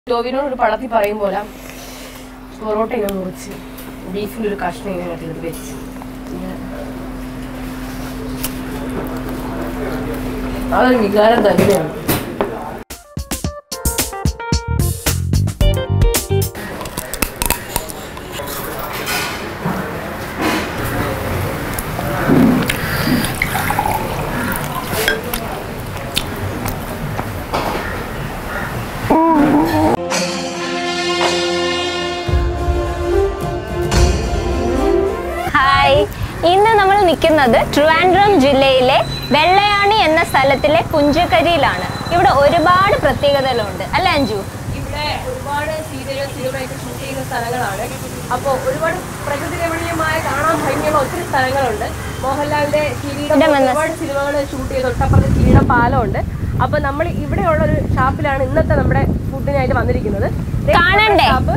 ടോവിനോട് ഒരു പടത്തിൽ പറയും പോലെ പൊറോട്ട ഇങ്ങനെ മുറിച്ച് ബീഫിൻ്റെ ഒരു കഷ്ണം ഇങ്ങനെ എടുത്ത് വെച്ച് ഇങ്ങനെ. അതൊരു വികാരം തന്നെയാണ് ഹായ് ഇന്ന് നമ്മൾ നിൽക്കുന്നത് ട്രിവാൻഡ്രം ജില്ലയിലെ വെള്ളയാണി എന്ന സ്ഥലത്തിലെ പുഞ്ചക്കരിയിലാണ് ഇവിടെ ഒരുപാട് പ്രത്യേകതകളുണ്ട് അല്ല അഞ്ജു ഇവിടെ ഒരുപാട് സീരിയൽ സിനിമയൊക്കെ ഷൂട്ട് ചെയ്യുന്ന സ്ഥലങ്ങളാണ് അപ്പോൾ ഒരുപാട് പ്രകൃതി രമണീയമായ കാണാൻ ഭംഗിയുള്ള ഒത്തിരി സ്ഥലങ്ങളുണ്ട് മോഹൻലാലിന്റെ കിരീടം ഇവിടെ വന്ന- ഒരുപാട് സിനിമകൾ ഷൂട്ട് ചെയ്ത് തൊട്ടപ്പുറത്ത് കിരീടം പാലമുണ്ട് അപ്പൊ നമ്മൾ ഇവിടെയുള്ള ഒരു ഷാപ്പിലാണ് ഇന്നത്തെ നമ്മുടെ ഫുഡിനായിട്ട് വന്നിരിക്കുന്നത് ദേ കാണണ്ടേ? ഷാപ്പ്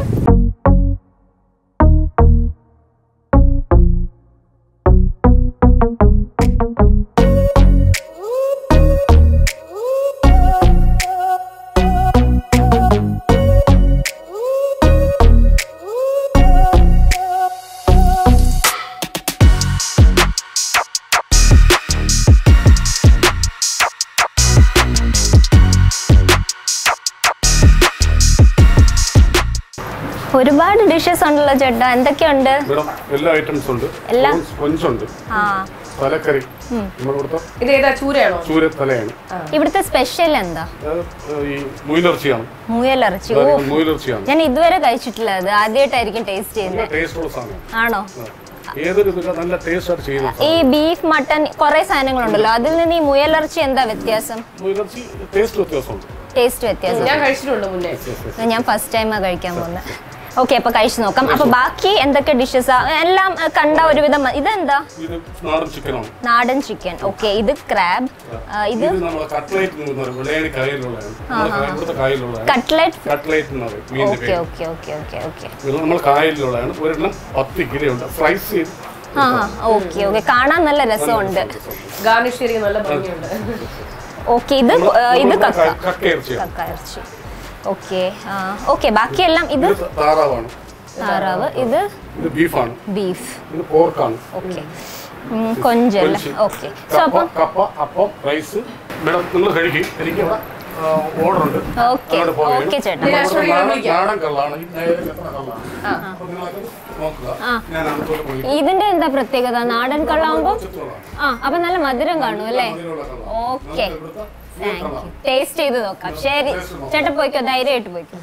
ഒരുപാട് ഡിഷസ് ഉണ്ടല്ലോ ചേട്ടാ എന്തൊക്കെയുണ്ട് മേഡം എല്ലാ ഐറ്റംസ് ഉണ്ട് എല്ലാം? കൊഞ്ചുണ്ട് ആ തലക്കറി നമ്മുടെ ഇവിടുത്തെ ഇത് ഏതാ ചൂരയാണോ ചൂര തലയാണ് ഇവിടുത്തെ സ്പെഷ്യൽ എന്താ അത് ഈ മുയിലിറച്ചിയാണ് മുയലിറച്ചി ഓ മുയിലിറച്ചിയാണ് ഞാൻ ഇതുവരെ കഴിച്ചിട്ടില്ല അത് ആദ്യമായിട്ടായിരിക്കും ടേസ്റ്റ് ചെയ്യുന്നത് ടേസ്റ്റുള്ള സാധനം ആണോ ഏതൊരു ഇതിലും നല്ല ടേസ്റ്റ് ആയിട്ട് ചെയ്യുന്ന സാധനം. ഈ ബീഫ് മട്ടൺ കുറെ സാധനങ്ങളുണ്ടല്ലോ അതിൽ നിന്ന് ഈ മുയലിറച്ചി എന്താ വ്യത്യാസം മുയിലിറച്ചി ടേസ്റ്റ് വ്യത്യാസമുണ്ട് ടേസ്റ്റ് വ്യത്യാസം ഞാൻ കഴിച്ചിട്ടുണ്ട് മുന്നേ ഇത് ഞാൻ ഫസ്റ്റ് ടൈമാണ് കഴിക്കാൻ പോകുന്നത് ഓക്കെ അപ്പൊ കഴിച്ചു നോക്കാം അപ്പൊ ബാക്കി എന്തൊക്കെ ഡിഷസ് എല്ലാം ഏ, കണ്ട ഒരുവിധം മ- ഇതെന്താ ഇത് നാടൻ ചിക്കനാണ് നാടൻ ചിക്കൻ ഓക്കെ ഇത് ക്രാബ് ഇത് ഇത് നമ്മളെ കട്ട്ലേറ്റ് എന്ന് പറയുന്നത് വെള്ളയാണി കായലുള്ളതാണ് നമ്മുടെ ഇവിടുത്തെ കായലുള്ളതാണ് കട്ട്ലറ്റ് കട്ട്ലേറ്റ് എന്ന് പറയും മീനിന്റെ ഓക്കെ പേര് ഓക്കെ ഓക്കെ ഓക്കെ ഓക്കെ ഇത് നമ്മൾ കായലിലുള്ളതാണ് ഒരെണ്ണം പത്ത് കിലോ ഉണ്ട് ഫ്രൈസ് ചെയ്ത് ആ ഓക്കെ ഓക്കെ കാണാൻ നല്ല രസമുണ്ട് ഗാർണിഷ് ചെയ്ത് നല്ല ഭംഗിയുണ്ട് ഓക്കെ ഇത് നമ്മള് ഏ, ഇത് നമ്മളിവിടെ കക്ക ക- കക്ക ഇറച്ചിയാണ് കക്ക ഇറച്ചി ഓക്കെ ഓക്കെ ബാക്കിയെല്ലാം ഇത് ഇത് താറാവാണ് താറാവ് ഇത് ഇത് ബീഫാണ് ബീഫ് ഇത് പോർക്കാണ് ഓക്കെ കൊഞ്ചല്ല കൊഞ്ച്. ഓക്കെ സോ കപ്പ അപ്പം കപ്പ അപ്പം റൈസ് മേഡം നിങ്ങൾ കഴിക്കും എനിക്ക് ഇവിടെ ഓർഡർ ഉണ്ട് ഓക്കെ അങ്ങോട്ട് പോവുകയാണ്. ഓക്കെ ചേട്ടാ ഇത് നമ്മുടെ രാഷ്ട്രീയ നാടൻ- വിളിക്കാം. നാടൻ കള്ളാണ് ഈ നേരെ എത്ര കള്ളാണ് അപ്പോൾ നിങ്ങളത് നോക്കുക ഞാൻ അങ്ങോട്ട് പോയി ഇതിന്റെ എന്താ പ്രത്യേകത നാടൻ കള്ളാകുമ്പോ ചിത്രമാണ്. ആ അപ്പൊ നല്ല മധുരം കാണും അല്ലേ മധുരമുള്ള കള്ളാണ്. ഓക്കെ നമുക്ക് ഇവിടുത്തെ താങ്ക് യു ടേസ്റ്റ് ചെയ്ത് നോക്കാം ശരി ചേട്ടൻ പോയിക്കോ ധൈര്യമായിട്ട് പോയിക്കോ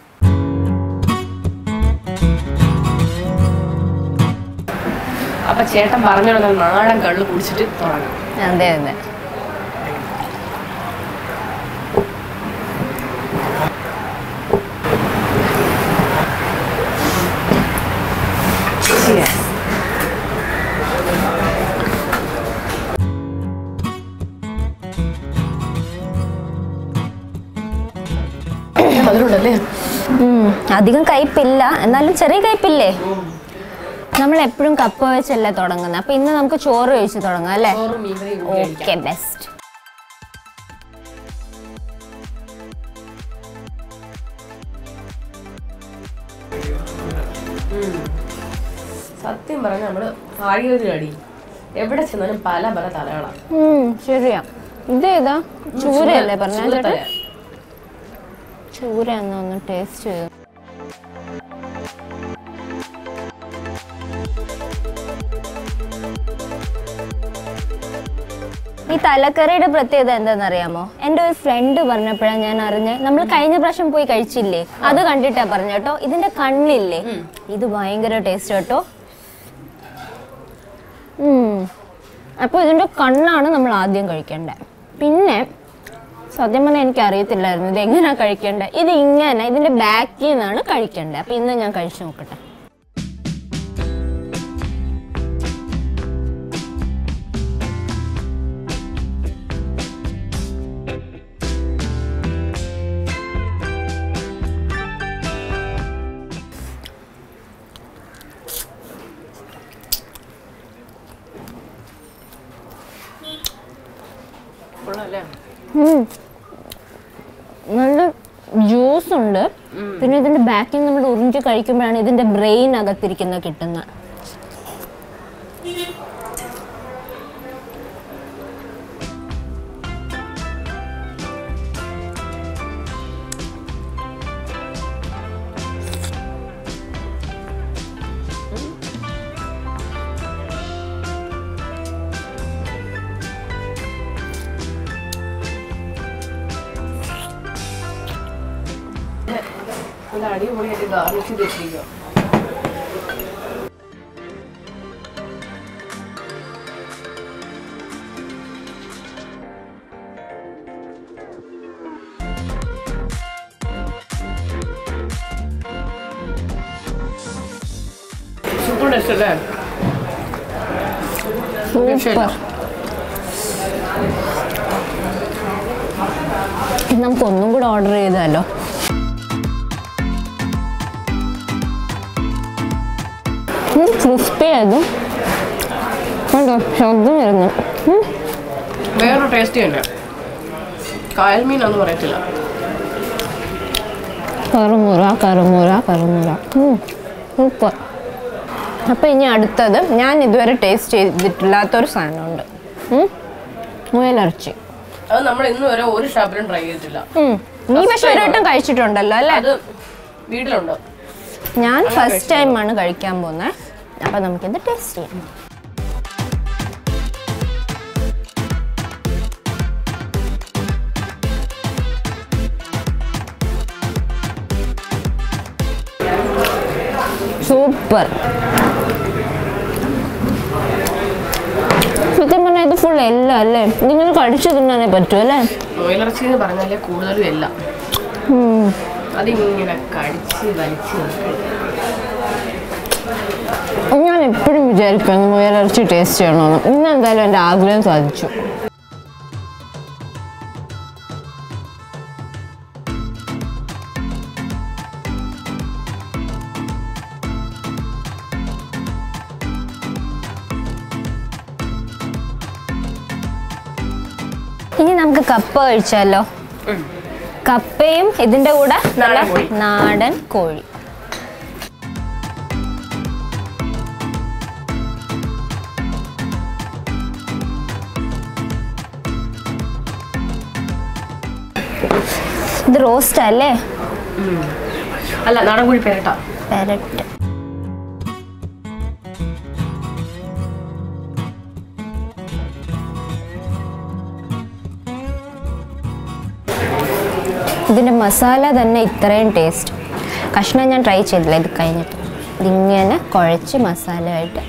അപ്പൊ ചേട്ടൻ പറഞ്ഞോളൂ നാടൻ കള്ള് കുടിച്ചിട്ട് തുടങ്ങാം അതെ അതെ അതിലുണ്ടല്ലേ ഉം, അധികം കയ്പില്ല എന്നാലും ചെറിയ കയ്പില്ലേ നമ്മൾ എപ്പോഴും കപ്പ വെച്ചല്ലേ തുടങ്ങുന്നത് അപ്പൊ ഇന്ന് നമുക്ക് ചോറ് കഴിച്ച് തുടങ്ങാം അല്ലേ ചോറും മീൻകറിയും കൂടി കഴിക്കാം. ഓക്കെ ബെസ്റ്റ് സത്യം പറഞ്ഞ നമ്മള് ആഴിയൊരു അടി എവിടെ ചെന്നാലും പല പല തലകളാണ് ശരിയാ ഇതേതാ ചൂരയല്ലേ പറഞ്ഞ ചൂരത്തല. ചേട്ടാ ചൂര എന്നൊന്ന് ടേസ്റ്റ് ചെയ്തു ഈ തലക്കറിയുടെ പ്രത്യേകത എന്താണെന്നറിയാമോ എൻ്റെ ഒരു ഫ്രണ്ട് പറഞ്ഞപ്പോഴാണ് ഞാൻ അറിഞ്ഞ് നമ്മൾ കഴിഞ്ഞ പ്രാവശ്യം പോയി കഴിച്ചില്ലേ അത് കണ്ടിട്ടാ പറഞ്ഞ കേട്ടോ ഇതിന്റെ കണ്ണില്ലേ ഇത് ഭയങ്കര ടേസ്റ്റ് കേട്ടോ ഉം. അപ്പോൾ ഇതിന്റെ കണ്ണാണ് നമ്മൾ ആദ്യം കഴിക്കേണ്ടത് പിന്നെ സത്യം പറഞ്ഞാൽ എനിക്ക് അറിയത്തില്ലായിരുന്നു ഇത് എങ്ങനെയാ കഴിക്കേണ്ടത് ഇത് ഇങ്ങനെ ഇതിന്റെ ബാക്കിൽ നിന്നാണ് കഴിക്കേണ്ടത് അപ്പൊ ഇന്ന് ഞാൻ കഴിച്ചു നോക്കട്ടെ കൊള്ളാല്ലേ ഉം. നല്ല ജ്യൂസ് ഉണ്ട് പിന്നെ ഇതിന്റെ ബാക്കിൽ നമ്മൾ ഉറിഞ്ചി കഴിക്കുമ്പോഴാണ് ഇതിന്റെ ബ്രെയിൻ അകത്തിരിക്കുന്ന കിട്ടുന്നത് നല്ല അടിപൊളിയായിട്ട് ഗാർണിഷ് ചെയ്ത് വെച്ചിരിക്കുക സൂപ്പർ ടേസ്റ്റ് അല്ലേ സൂപ്പർ നമുക്ക് ഒന്നും കൂടെ ഓർഡർ ചെയ്താലോ ക്രിസ്പി ആയതും കണ്ടോ ശബ്ദം വരുന്നു ഉം. വേറൊരു ടേസ്റ്റ് തന്നെ കായൽ മീനാന്ന് പറയത്തില്ല കറുമുറ കറുമുറ കറുമുറ ഉം, സൂപ്പർ അപ്പം ഇനി അടുത്തത് ഞാൻ ഇതുവരെ ടേസ്റ്റ് ചെയ്തിട്ടില്ലാത്തൊരു സാധനമുണ്ട് ഉം, മുയലിറച്ചി അത് നമ്മൾ ഇന്ന് വരെ ഒരു ഷാപ്പിലും ട്രൈ ചെയ്തിട്ടില്ല ഉം. നീ പക്ഷെ ഒരു വട്ടം കഴിച്ചിട്ടുണ്ടല്ലോ അല്ലേ അത് വീട്ടിലുണ്ട് ഞാൻ ഫസ്റ്റ് ടൈമാണ് കഴിക്കാൻ പോകുന്നത് അപ്പം നമുക്കിത് ടേസ്റ്റ് ചെയ്യാം സൂപ്പർ സത്യം പറഞ്ഞാൽ ഇത് ഫുൾ എല്ലാം അല്ലേ നിങ്ങൾ കഴിച്ചു തിന്നാനേ പറ്റൂ അല്ലേ മുയലിറച്ചി എന്ന് പറഞ്ഞാലേ കൂടുതലും എല്ലാം ഉം. അതിങ്ങനെ കടിച്ച് വലിച്ച് ഞാൻ എപ്പോഴും വിചാരിക്കുന്നു മുയലിറച്ചി ടേസ്റ്റ് ചെയ്യണമെന്ന് ഇന്ന് എന്തായാലും എൻ്റെ ആഗ്രഹം സാധിച്ചു ഇനി നമുക്ക് കപ്പ കഴിച്ചാലോ കപ്പയും ഇതിന്റെ കൂടെ നല്ല നാടൻ കോഴി. നാടൻ കോഴി ഇത് റോസ്റ്റ് അല്ലേ അല്ല നാടൻ കോഴി പേരട്ട പെരട്ട് ഇതിൻ്റെ മസാല തന്നെ ഇത്രയും ടേസ്റ്റ് കഷ്ണം ഞാൻ ട്രൈ ചെയ്തില്ല ഇത് കഴിഞ്ഞിട്ട് ഇതിങ്ങനെ കുഴച്ച് മസാലയായിട്ട്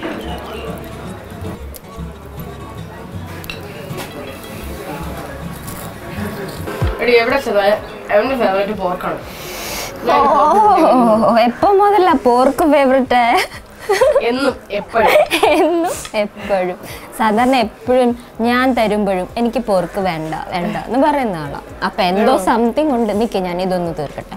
എടി എവിടെ ചെന്നാ അവന്റെ ഫേവറേറ്റ് പോർക്കാണ് ഓ എപ്പോൾ മുതലാ പോർക്ക് ഫേവററ്റ് എന്നും എപ്പോഴും എന്നും എപ്പോഴും സാധാരണ എപ്പോഴും ഞാൻ തരുമ്പോഴും എനിക്ക് പോർക്ക് വേണ്ട വേണ്ട എന്ന് പറയുന്ന ആളാ അപ്പൊ എന്തോ സംതിങ് ഉണ്ട് നിക്ക് ഞാൻ ഇതൊന്ന് തീർക്കട്ടെ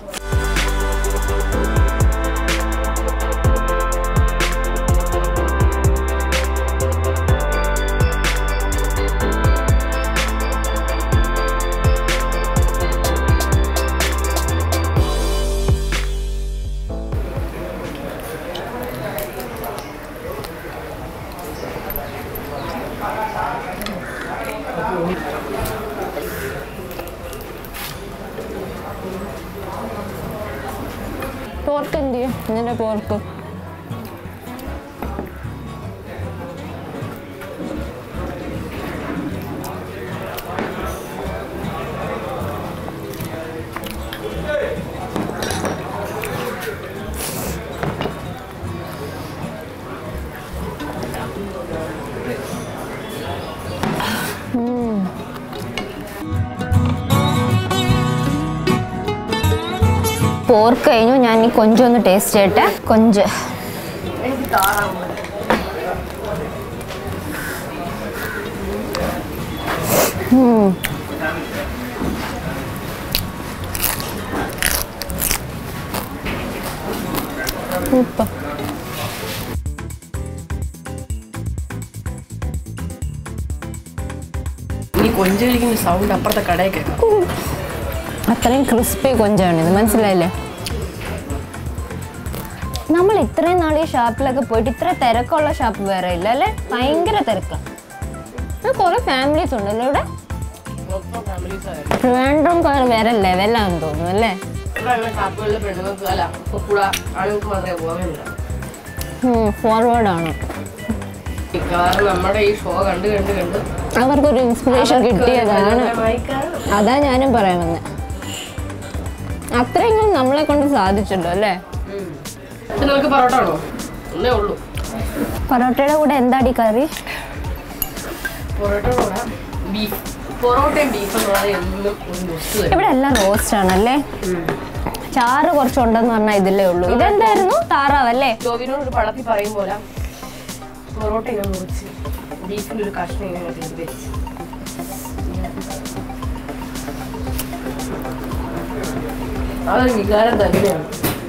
പോർക്ക് എന്ത് ചെയ്യും നിന്റെ പോർക്ക് പോർക്ക് കഴിഞ്ഞു ഞാൻ ഈ കൊഞ്ചൊന്ന് ടേസ്റ്റ് ചെയ്യട്ടെ കൊഞ്ച് എനിക്ക് താറാവ് സൂപ്പർ ഈ കൊഞ്ച് കഴിക്കുന്ന സൗണ്ട് അപ്പുറത്തെ കടയിൽ കേൾക്കാം അത്രയും ക്രിസ്പി കൊഞ്ചാണ് ഇത് മനസ്സിലായില്ലേ നമ്മൾ ഇത്രയും നാൾ ഈ ഷാപ്പിലൊക്കെ പോയിട്ട് ഇത്ര തിരക്കുള്ള ഷാപ്പ് വേറെ ഇല്ല അല്ലേ ഭയങ്കര തിരക്കാണ് കുറെ ഫാമിലീസ് ഉണ്ടല്ലോ ഇവിടെ മൊത്തം ഫാമിലീസ് ആയിരുന്നു ട്രിവാൻഡ്രം വേറെ ലെവലാണെന്ന് തോന്നുന്നു അല്ലേ ഇവിടെ അങ്ങനെ ഷാപ്പുകളിൽ പെണ്ണുങ്ങൾക്ക് അല്ല ഇപ്പൊ കൂടെ ആളുകൾക്ക് മാത്രമേ പോകാനില്ല ഫോർവേഡ് ആണ് മിക്കവാറും നമ്മുടെ ഈ ഷോ കണ്ട് കണ്ട് കണ്ട് അവർക്കൊരു ഇൻസ്പിറേഷൻ കിട്ടിയതാണ് വായിക്കാറ് അതാ ഞാനും പറയാൻ വന്നത് അത്രയെങ്കിലും നമ്മളെ കൊണ്ട് സാധിച്ചല്ലോ അല്ലേ പിന്നെ നിങ്ങൾക്ക് പൊറോട്ട ആണോ ഒന്നേ ഉള്ളൂ പൊറോട്ടയുടെ കൂടെ എന്താടി കറി പൊറോട്ട കൂടെ ബീഫ് പൊറോട്ടയും ബീഫും എന്ന് പറഞ്ഞാൽ എന്നും ഒരു ന്യൂസ് തരും ഇവിടെ എല്ലാം റോസ്റ്റ് ആണല്ലേ ചാറ് കുറച്ചുണ്ടെന്ന് പറഞ്ഞാൽ ഇതിലേ ഉള്ളൂ ഇതെന്തായിരുന്നു താറാവല്ലേ ജോബിനോട് ഒരു പടത്തിൽ പറയും പോലെ പൊറോട്ട ഇങ്ങനെ മുറിച്ച് ബീഫിൻ്റെ ഒരു കഷ്ണം ഇങ്ങനെ ചെയ്ത് വെച്ച് അതൊരു വികാരം തന്നെയാണ്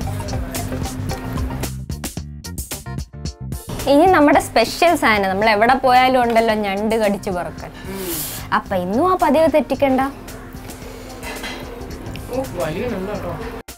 ഇനി നമ്മുടെ സ്പെഷ്യൽ സാധനം നമ്മൾ എവിടെ പോയാലും ഉണ്ടല്ലോ ഞണ്ട് കടിച്ച് പറക്കൽ അപ്പൊ ഇന്നും ആ പതിവ് തെറ്റിക്കണ്ട ഓ, വലിയ നല്ല കേട്ടോ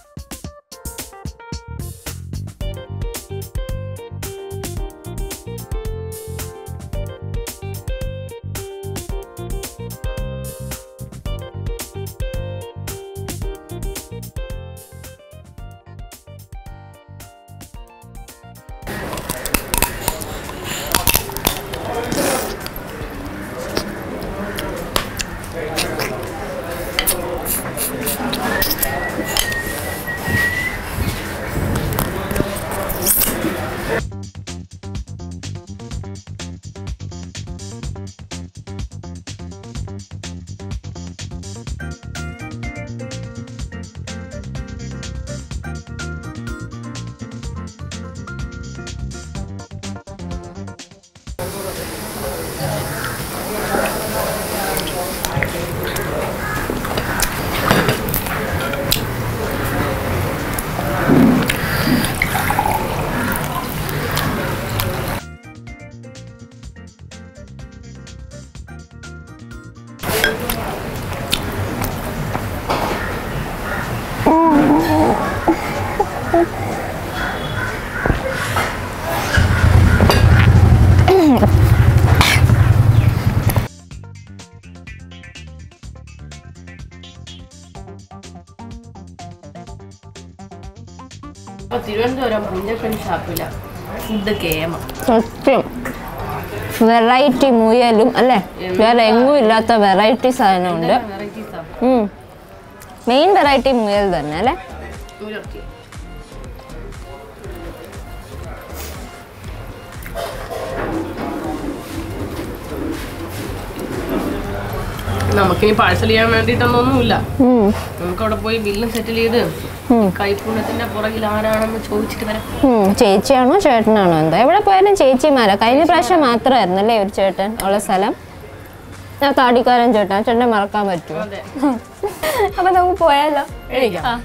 അപ്പൊ തിരുവനന്തപുരം പുഞ്ചക്കൻ ഷാപ്പില ഫുഡ് കേമ സത്യം വെറൈറ്റി മുയലും അല്ലേ വേറെ എങ്ങും ഇല്ലാത്ത വെറൈറ്റി സാധനമുണ്ട് വെറൈറ്റീസാ മെയിൻ വെറൈറ്റി മുയൽ തന്നെ അല്ലേ ഉയർത്തി നമുക്കിനി പാഴ്സൽ ചെയ്യാൻ വേണ്ടിയിട്ടൊന്നുമില്ല ഉം. നമുക്ക് അവിടെ പോയി ബില്ലും സെറ്റിൽ ചെയ്ത് കൈപ്പുണ്യത്തിന്റെ പുറകിൽ ആരാണെന്ന് ചോദിച്ചിട്ട് വരാം ഉം. ചേച്ചിയാണോ ചേട്ടനാണോ എന്താ എവിടെ പോയാലും ചേച്ചിമാരാ കഴിഞ്ഞ പ്രാവശ്യം മാത്രമായിരുന്നു അല്ലേ ഒരു ചേട്ടൻ ഉള്ള സ്ഥലം ആ താടിക്കാരൻ ചേട്ടൻ ആ ചേട്ടനെ മറക്കാൻ പറ്റുമോ അതെ അപ്പൊ നമുക്ക് പോയാലോ എണീക്കാം ആ.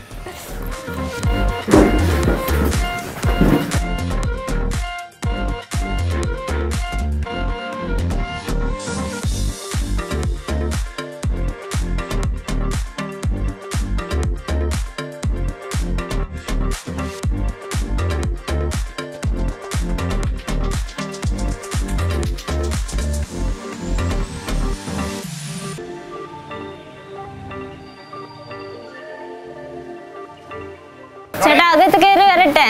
ചേട്ടാ അകത്ത് കയറി വരട്ടെ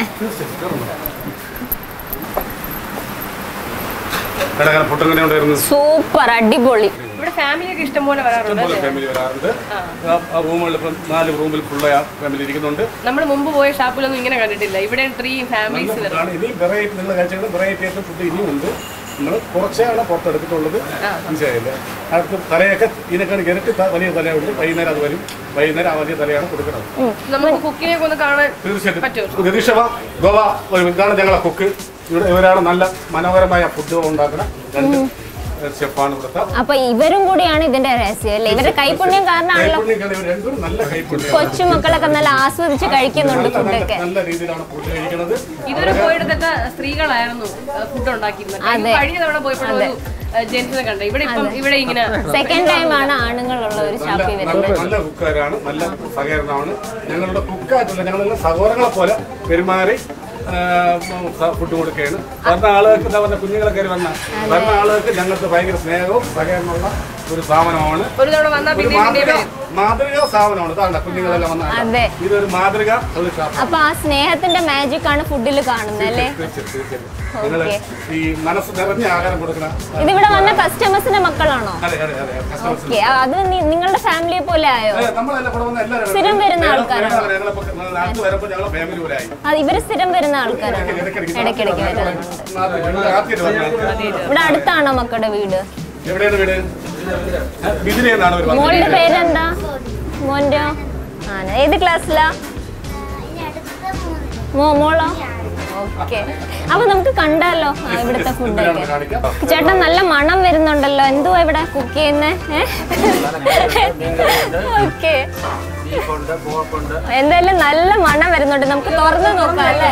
എടാ അങ്ങനെ ഫുഡ് എങ്ങനെ ഉണ്ടായിരുന്നു സൂപ്പർ അടിപൊളി ഇവിടെ ഫാമിലിയൊക്കെ ഇഷ്ടംപോലെ വരാറുണ്ട് ഇഷ്ടംപോലെ ഫാമിലി വരാറുണ്ട് ആ റൂമുകളിൽ ഇപ്പം നാല് റൂമിൽ ഫുള്ള ഫാമിലി ഇരിക്കുന്നുണ്ട് നമ്മൾ മുമ്പ് പോയ ഷാപ്പിലൊന്നും ഇങ്ങനെ കണ്ടിട്ടില്ല ഇവിടെ ഇത്രയും ഫാമിലീസ് വരും ആണ് ഇനി വെറൈറ്റി നിങ്ങൾ കഴിച്ചത് വെറൈറ്റി ആയിട്ട് ഫുഡ് ഇനിയും ഉണ്ട് നമ്മൾ കുറച്ചാണ് പുറത്തെടുത്തിട്ടുള്ളത് മനസ്സിലായില്ലേ അടുത്ത് തലയൊക്കെ ഇതിനേക്കാൾ ഇരട്ടി ത- വലിയ തലയുണ്ട് വൈകുന്നേരം അത് വരും വൈകുന്നേരം ആ വലിയ തലയാണ് കൊടുക്കുന്നത് നമുക്ക് കുക്കിനെ ഒന്ന് കാണാൻ തീർച്ചയായിട്ടും പറ്റുമോ രതീഷ വാ, ഗോവ ഒരു ഇതാണ് ഞങ്ങളെ കുക്ക് ഇവിടെ ഇവരാണ് നല്ല മനോഹരമായ ഫുഡ് ഉണ്ടാക്കുന്ന രണ്ട് ഷെഫാണ് ഇവിടുത്തെ അപ്പൊ ഇവരും കൂടിയാണ് ഇതിന്റെ രഹസ്യം അല്ലേ ഇവരുടെ കൈപുണ്യം കാരണമാണല്ലോ കൈപ്പുണ്യം ഇവർ രണ്ടും നല്ല കൈപ്പുണ്യം കൊച്ചുമക്കളൊക്കെ നല്ല ആസ്വദിച്ച് കഴിക്കുന്നുണ്ട് നല്ല- നല്ല- ഫുഡൊക്കെ നല്ല രീതിയിലാണ് ഫുഡ് കഴിക്കുന്നത് ഇതുവരെ പോയിടത്തൊക്കെ സ്ത്രീകളായിരുന്നു ഫുഡ് ഉണ്ടാക്കിയിരുന്നത് അതെ. ഈ കഴിഞ്ഞ തവണ പോയപ്പോഴും ഒരു ജെന്റ്സിനെ കണ്ട ഇവിടെ ഇപ്പം ഇവിടെ ഇങ്ങനെ സെക്കൻഡ് ടൈം ആണ് ആണുങ്ങളുള്ള ഒരു നല്ല ഷാപ്പിൽ നല്ല വരുന്നത് നല്ല കുക്കാരാണ് നല്ല സഹകരണമാണ് ഞങ്ങളുടെ കുക്കായിട്ടല്ല ഞങ്ങളെല്ലാം സഹോദരങ്ങളെ പോലെ പെരുമാറി ഫുഡ് കൊടുക്കുകയാണ് വരുന്ന ആളുകൾക്ക് എന്താ പറഞ്ഞ കുഞ്ഞുങ്ങളെ കയറി വന്ന വരുന്ന ആളുകൾക്ക് ഞങ്ങൾക്ക് ഭയങ്കര സ്നേഹവും സഹകരണമുള്ള ഒരു സ്ഥാപനമാണ് ഒരു തവണ വന്നാൽ ഒരു പിന്നെ പിന്നെ മാതൃക വരും മാതൃക സ്ഥാപനമാണ് ഇതാണ് കുഞ്ഞുങ്ങളെല്ലാം വന്ന അതെ ഇതൊരു മാതൃക ഒരു സ്ഥാപനം അപ്പൊ ആ സ്നേഹത്തിന്റെ മാജിക് ആണ് ഫുഡിൽ കാണുന്നത് അല്ലേ തീർച്ചയായും തീർച്ചയായും നിങ്ങള് ഓക്കേ. ഈ മനസ്സ് നിറഞ്ഞ ആഹാരം കൊടുക്കണ ഇതിവിടെ വന്ന കസ്റ്റമേഴ്സിന്റെ മക്കളാണോ അതെ അതെ അതെ കസ്റ്റമേഴ്സ് ഓക്കെ അത് നി- നിങ്ങളുടെ ഫാമിലിയെ പോലെ ആയോ നമ്മളെല്ലാം ഇവിടെ വന്ന എല്ലാവരും സ്ഥിരം വരുന്ന ആൾക്കാരാണോ? ഞങ്ങളിപ്പോ നാട്ടിൽ വരുമ്പോൾ ഞങ്ങളെ ഫാമിലി പോലെ ആയി അത് ഇവര് സ്ഥിരം വരുന്ന ആൾക്കാരാണോ ഇടയ്ക്കിടയ്ക്ക് വരുന്നുണ്ട് ആദ്യമായിട്ട് വന്നത് ഇവിടെ അടുത്താണോ മക്കളുടെ വീട് എവിടെയാണ് വീട് ബിജിലി എന്നാണ് ഒരു മോളുടെ പേരെന്താ മോന്റെ ആണ് ഏത് ക്ലാസ്സിലാ മോ മോളോ ഓക്കെ അപ്പൊ നമുക്ക് കണ്ടാലോ ആ, ഇവിടുത്തെ ഫുഡൊക്കെ കാണിക്കാം ചേട്ടൻ നല്ല മണം വരുന്നുണ്ടല്ലോ എന്തുവാ ഇവിടെ കുക്ക് ചെയ്യുന്നേ ഓക്കെ ബീഫുണ്ട് പോർക്കുണ്ട് എന്തായാലും നല്ല മണം വരുന്നുണ്ട് നമുക്ക് തുറന്ന് നോക്കാം അല്ലേ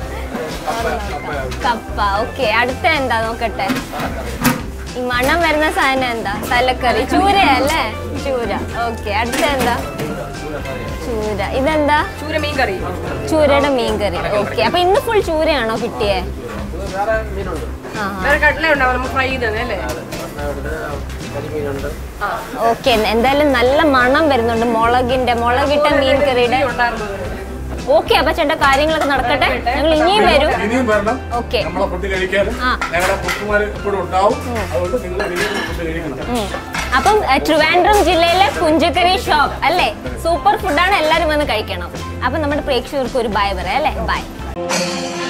കപ്പ ഓക്കെ അടുത്ത എന്താ നോക്കട്ടെ ഈ മണം വരുന്ന സാധനം എന്താ തലക്കറി ചൂരയല്ലേ ചൂര ഓക്കെ അടുത്ത എന്താ ചൂര ഇതെന്താ ചൂര മീൻ കറി ചൂരയുടെ മീൻകറി ഓക്കെ അപ്പൊ ഇന്ന് ഫുൾ ചൂരയാണോ കിട്ടിയേ ഇത് വേറെ മീനുണ്ട് ആ വേറെ കട്ട്ല ഉണ്ടാവും നമുക്ക് ഫ്രൈ ചെയ്തത് അല്ലേ ഇവിടെ കരിമീനുണ്ട് ആ ഓക്കെ എന്തായാലും നല്ല മണം വരുന്നുണ്ട് മുളകിന്റെ മുളകിട്ട മീൻകറിയുടെ ഉണ്ടായിരുന്നു ഓക്കെ അപ്പൊ ചേട്ടാ കാര്യങ്ങളൊക്കെ നടക്കട്ടെ ഞങ്ങൾ ഇനിയും വരും ഇനിയും വരണം ഓക്കെ നമ്മളെ ഫുഡ് കഴിക്കാനും ആ. ഞങ്ങളുടെ കുക്കുമാർ എപ്പോഴും ഉണ്ടാവും അതുകൊണ്ട് നിങ്ങൾ ഇനിയും ഫുഡ് കഴിക്കണം ഉം. അപ്പം അഹ് ട്രിവാൻഡ്രം ജില്ലയിലെ കുഞ്ചക്കരി ഷോപ്പ് അല്ലേ സൂപ്പർ ഫുഡാണ് എല്ലാവരും വന്ന് കഴിക്കണം അപ്പം നമ്മുടെ പ്രേക്ഷകർക്ക് ഒരു ബൈ പറയാം അല്ലേ ബൈ